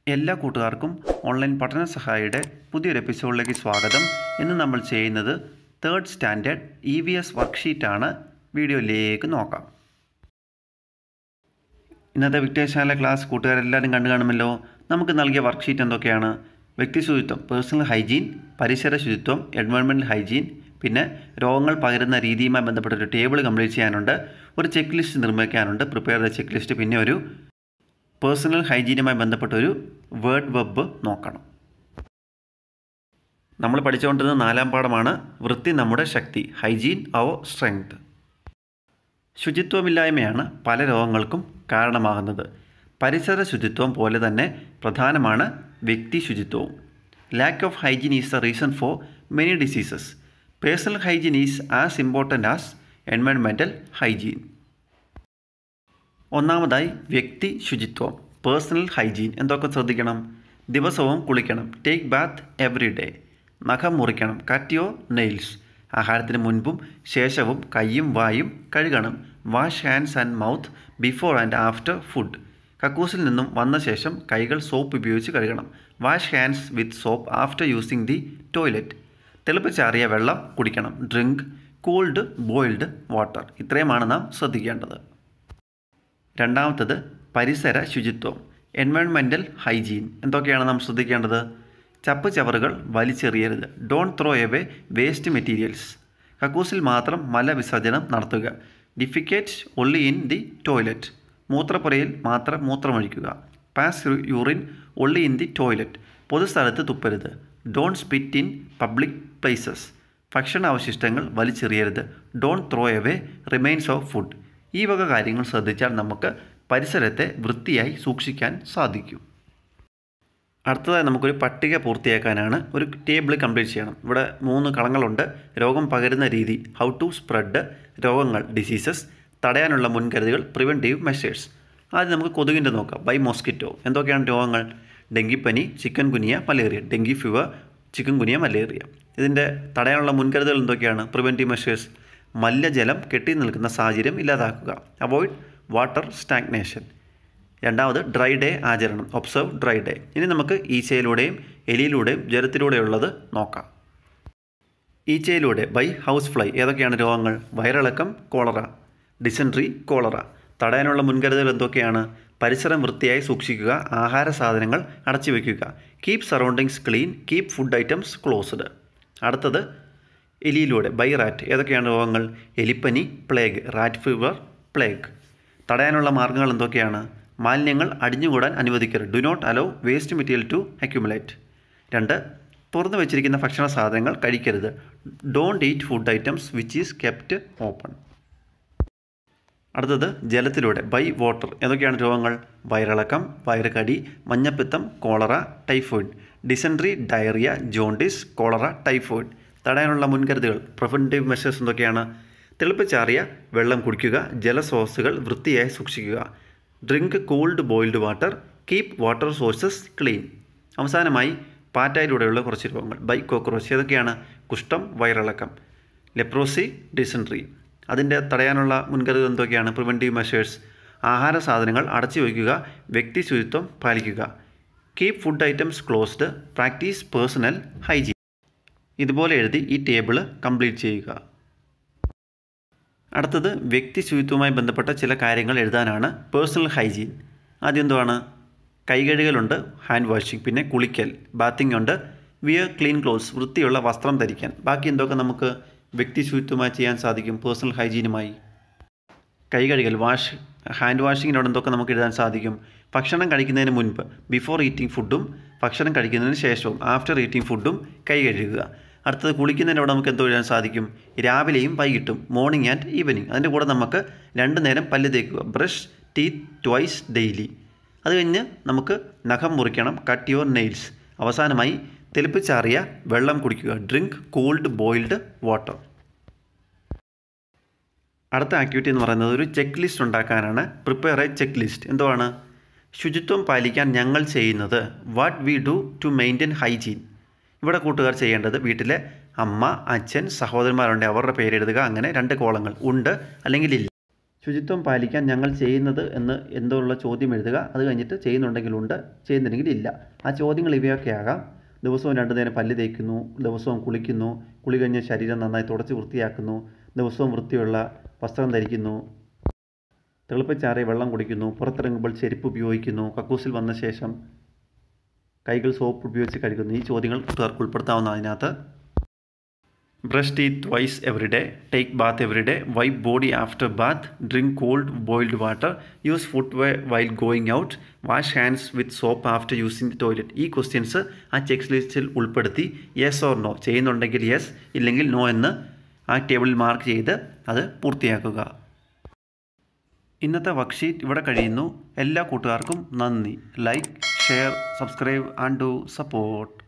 എല്ലാ കൂട്ടുകാർക്കും ഓൺലൈൻ പഠന സഹായിയുടെ പുതിയൊരു എപ്പിസോഡിലേക്ക് സ്വാഗതം ഇന്ന് നമ്മൾ ചെയ്യുന്നത് third standard E V S വർക്ക്ഷീറ്റാണ് വീഡിയോയിലേക്ക് നോക്കാം ഇന്നത്തെ വിക്ടേഴ്സാല ക്ലാസ് കൂട്ടുകാരെല്ലാവരും കണ്ടു കാണുമല്ലോ നമുക്ക് നൽകിയ വർക്ക്ഷീറ്റ് എന്തൊക്കെയാണ് വ്യക്തി ശുചിത്വം പേഴ്സണൽ ഹൈജീൻ പരിസര ശുചിത്വം എൻവയോൺമെൻറ്റൽ ഹൈജീൻ പിന്നെ രോഗങ്ങൾ പകരുന്ന രീതിയുമായി ബന്ധപ്പെട്ട ഒരു ടേബിൾ കംപ്ലീറ്റ് ചെയ്യാനുണ്ട് ഒരു ചെക്ക് ലിസ്റ്റ് നിർമ്മിക്കാനുണ്ട് പ്രിപ്പയർ ചെയ്ത ചെക്ക് ലിസ്റ്റ് പിന്നെ ഒരു പേഴ്സണൽ ഹൈജീനുമായി ബന്ധപ്പെട്ട ഒരു വേർഡ് വെബ് നോക്കണം നമ്മൾ പഠിച്ചുകൊണ്ടിരുന്ന നാലാം പാഠമാണ് വൃത്തി നമ്മുടെ ശക്തി ഹൈജീൻ അവർ സ്ട്രെങ്ത് ശുചിത്വമില്ലായ്മയാണ് പല രോഗങ്ങൾക്കും കാരണമാകുന്നത് പരിസര ശുചിത്വം പോലെ തന്നെ പ്രധാനമാണ് വ്യക്തി ശുചിത്വവും lack of hygiene is the reason for many diseases personal hygiene is as important as environmental hygiene ഒന്നാമതായി വ്യക്തി ശുചിത്വം പേഴ്സണൽ ഹൈജീൻ എന്തൊക്കെ ശ്രദ്ധിക്കണം ദിവസവും കുളിക്കണം ടേക്ക് ബാത്ത് എവറി ഡേ നഖം മുറിക്കണം കറ്റ് യോ നെയിൽസ് ആഹാരത്തിന് മുൻപും ശേഷവും കൈയും വായും കഴുകണം wash hands and mouth before and after food കക്കൂസിൽ നിന്നും വന്ന ശേഷം കൈകൾ സോപ്പ് ഉപയോഗിച്ച് കഴുകണം wash hands with soap after using the toilet തിളപ്പിച്ചാറിയ വെള്ളം കുടിക്കണം ഡ്രിങ്ക് കൂൾഡ് ബോയിൽഡ് വാട്ടർ ഇത്രയുമാണ് നാം ശ്രദ്ധിക്കേണ്ടത് രണ്ടാമത്തത് പരിസര ശുചിത്വം എൻവയോൺമെൻറ്റൽ ഹൈജീൻ എന്തൊക്കെയാണ് നാം ശ്രദ്ധിക്കേണ്ടത് ചപ്പ് ചവറുകൾ വലിച്ചെറിയരുത് don't throw away waste materials കക്കൂസിൽ മാത്രം മലവിസർജനം നടത്തുക defecate only in the toilet മൂത്രപ്പുരയിൽ മാത്രം മൂത്രമൊഴിക്കുക pass urine only in the toilet പൊതുസ്ഥലത്ത് തുപ്പരുത് don't spit in public places ഭക്ഷണാവശിഷ്ടങ്ങൾ വലിച്ചെറിയരുത് don't throw away remains of food ഈ വക കാര്യങ്ങൾ ശ്രദ്ധിച്ചാൽ നമുക്ക് പരിസരത്തെ വൃത്തിയായി സൂക്ഷിക്കാൻ സാധിക്കും അടുത്തതായി നമുക്കൊരു പട്ടിക പൂർത്തിയാക്കാനാണ് ഒരു ടേബിൾ കംപ്ലീറ്റ് ചെയ്യണം ഇവിടെ മൂന്ന് കളങ്ങളുണ്ട് രോഗം പകരുന്ന രീതി ഹൗ ടു സ്പ്രെഡ് രോഗങ്ങൾ ഡിസീസസ് തടയാനുള്ള മുൻകരുതലുകൾ പ്രിവെൻറ്റീവ് മെഷേഴ്സ് ആദ്യം നമുക്ക് കൊതുകിൻ്റെ നോക്കാം ബൈ മോസ്കിറ്റോ എന്തൊക്കെയാണ് രോഗങ്ങൾ ഡെങ്കിപ്പനി chikungunya malaria dengue fever chikungunya malaria ഇതിൻ്റെ തടയാനുള്ള മുൻകരുതലുകൾ എന്തൊക്കെയാണ് പ്രിവെൻറ്റീവ് മെഷേഴ്സ് മലിനജലം കെട്ടി നിൽക്കുന്ന സാഹചര്യം ഇല്ലാതാക്കുക അവോയ്ഡ് വാട്ടർ സ്റ്റാഗ്നേഷൻ രണ്ടാമത് ഡ്രൈ ഡേ ആചരണം ഒബ്സർവ് ഡ്രൈ ഡേ ഇനി നമുക്ക് ഈച്ചയിലൂടെയും എലിയിലൂടെയും ജലത്തിലൂടെയുള്ളത് നോക്കാം ഈച്ചയിലൂടെ ബൈ ഹൗസ് ഫ്ലൈ ഏതൊക്കെയാണ് രോഗങ്ങൾ വയറിളക്കം കോളറ ഡിസെൻട്രി കോളറ തടയാനുള്ള മുൻകരുതൽ എന്തൊക്കെയാണ് പരിസരം വൃത്തിയായി സൂക്ഷിക്കുക ആഹാര സാധനങ്ങൾ അടച്ചു വയ്ക്കുക keep surroundings clean keep food items closed അടുത്തത് എലിയിലൂടെ ബൈ റാറ്റ് ഏതൊക്കെയാണ് രോഗങ്ങൾ എലിപ്പനി പ്ലേഗ് റാറ്റ് ഫീവർ പ്ലേഗ് തടയാനുള്ള മാർഗ്ഗങ്ങൾ എന്തൊക്കെയാണ് മാലിന്യങ്ങൾ അടിഞ്ഞുകൂടാൻ അനുവദിക്കരുത് do not allow waste material to accumulate രണ്ട് തുറന്നു വെച്ചിരിക്കുന്ന ഭക്ഷണ സാധനങ്ങൾ കഴിക്കരുത് don't eat food items which is kept open അടുത്തത് ജലത്തിലൂടെ ബൈ വാട്ടർ ഏതൊക്കെയാണ് രോഗങ്ങൾ വയറിളക്കം വയറുകടി മഞ്ഞപ്പിത്തം cholera typhoid dysentery diarrhoea jaundice cholera typhoid തടയാനുള്ള മുൻകരുതലുകൾ പ്രിവെൻറ്റീവ് മെഷേഴ്സ് എന്തൊക്കെയാണ് തിളപ്പിച്ചാറിയ വെള്ളം കുടിക്കുക ജലസ്രോതസ്സുകൾ വൃത്തിയായി സൂക്ഷിക്കുക drink cooled boiled water keep water sources clean അവസാനമായി പാറ്റായിലൂടെയുള്ള കുറച്ച് രോഗങ്ങൾ ബൈ കോക്രോച്ച് ഏതൊക്കെയാണ് കുഷ്ഠം വയറിളക്കം ലെപ്രോസി ഡിസെൻട്രി അതിൻ്റെ തടയാനുള്ള മുൻകരുതൽ എന്തൊക്കെയാണ് പ്രിവെൻറ്റീവ് മെഷേഴ്സ് ആഹാര സാധനങ്ങൾ അടച്ചു വയ്ക്കുക വ്യക്തി ശുചിത്വം പാലിക്കുക keep food items closed practice personal hygiene ഇതുപോലെ എഴുതി ഈ ടേബിൾ കംപ്ലീറ്റ് ചെയ്യുക അടുത്തത് വ്യക്തി ശുചിത്വവുമായി ബന്ധപ്പെട്ട ചില കാര്യങ്ങൾ എഴുതാനാണ് പേഴ്സണൽ ഹൈജീൻ ആദ്യം എന്തുവാണ് കൈകഴുകലുണ്ട് ഹാൻഡ് വാഷിംഗ് പിന്നെ കുളിക്കൽ ബാത്തിങ് ഉണ്ട് വിയർ ക്ലീൻ ക്ലോത്ത്സ് വൃത്തിയുള്ള വസ്ത്രം ധരിക്കാൻ ബാക്കി എന്തൊക്കെ നമുക്ക് വ്യക്തി ശുചിത്വമായി ചെയ്യാൻ സാധിക്കും പേഴ്സണൽ ഹൈജീനുമായി കൈ കഴുകൽ വാഷ് ഹാൻഡ് വാഷിങ്ങിനോട് എന്തൊക്കെ നമുക്ക് എഴുതാൻ സാധിക്കും ഭക്ഷണം കഴിക്കുന്നതിന് മുൻപ് ബിഫോർ ഈറ്റിംഗ് ഫുഡും ഭക്ഷണം കഴിക്കുന്നതിന് ശേഷവും ആഫ്റ്റർ ഈറ്റിംഗ് ഫുഡും കൈ കഴുകുക അടുത്തത് കുളിക്കുന്നതിനോട് നമുക്ക് എന്തോ എഴുതാൻ സാധിക്കും രാവിലെയും വൈകിട്ടും മോർണിംഗ് ആൻഡ് ഈവനിങ് അതിൻ്റെ കൂടെ നമുക്ക് രണ്ട് നേരം പല്ല് തേക്കുക ബ്രഷ് ടീത്ത് ട്വൈസ് ഡെയിലി അത് കഴിഞ്ഞ് നമുക്ക് നഖം മുറിക്കണം കട്ട് യുവർ നെയിൽസ് അവസാനമായി തിളപ്പിച്ചാറിയ വെള്ളം കുടിക്കുക ഡ്രിങ്ക് കൂൾഡ് ബോയിൽഡ് വാട്ടർ അടുത്ത ആക്ടിവിറ്റി എന്ന് പറയുന്നത് ഒരു ചെക്ക് ലിസ്റ്റ് ഉണ്ടാക്കാനാണ് പ്രിപ്പയർ എ ചെക്ക് ലിസ്റ്റ് എന്തുവാണ് ശുചിത്വം പാലിക്കാൻ ഞങ്ങൾ ചെയ്യുന്നത് what we do to maintain hygiene ഇവിടെ കൂട്ടുകാർ ചെയ്യേണ്ടത് വീട്ടിലെ അമ്മ അച്ഛൻ സഹോദരന്മാരുണ്ട് അവരുടെ പേര് എഴുതുക അങ്ങനെ രണ്ട് കോളങ്ങൾ ഉണ്ട് അല്ലെങ്കിൽ ഇല്ല ശുചിത്വം പാലിക്കാൻ ഞങ്ങൾ ചെയ്യുന്നത് എന്ന് എന്തുള്ള ചോദ്യം എഴുതുക അത് കഴിഞ്ഞിട്ട് ചെയ്യുന്നുണ്ടെങ്കിൽ ഉണ്ട് ചെയ്യുന്നില്ലെങ്കിൽ ഇല്ല ആ ചോദ്യങ്ങൾ ഇവയൊക്കെ ആകാം ദിവസവും രണ്ടു നേരം പല്ല് തേക്കുന്നു ദിവസവും കുളിക്കുന്നു കുളി കഴിഞ്ഞ് ശരീരം നന്നായി തുടച്ച് വൃത്തിയാക്കുന്നു ദിവസവും വൃത്തിയുള്ള വസ്ത്രം ധരിക്കുന്നു തിളപ്പിച്ചാറിയ വെള്ളം കുടിക്കുന്നു പുറത്തിറങ്ങുമ്പോൾ ചെരുപ്പ് ഉപയോഗിക്കുന്നു കക്കൂസിൽ വന്ന ശേഷം കൈകൾ സോപ്പ് ഉപയോഗിച്ച് കഴുകുന്നു ഈ ചോദ്യങ്ങൾ കൂട്ടുകാർക്ക് ഉൾപ്പെടുത്താവുന്ന അതിനകത്ത് brush teeth twice every day take bath every day wipe body after bath drink cold boiled water use footwear while going out wash hands with soap after using the toilet ഈ questions ആ check ലിസ്റ്റിൽ ഉൾപ്പെടുത്തി yes or no ചെയ്യുന്നുണ്ടെങ്കിൽ yes ഇല്ലെങ്കിൽ no എന്ന് ആ ടേബിളിൽ mark ചെയ്ത് അത് പൂർത്തിയാക്കുക ഇന്നത്തെ വർക്ക്ഷീറ്റ് ഇവിടെ കഴിയുന്നു എല്ലാ കൂട്ടുകാർക്കും നന്ദി like share subscribe and do support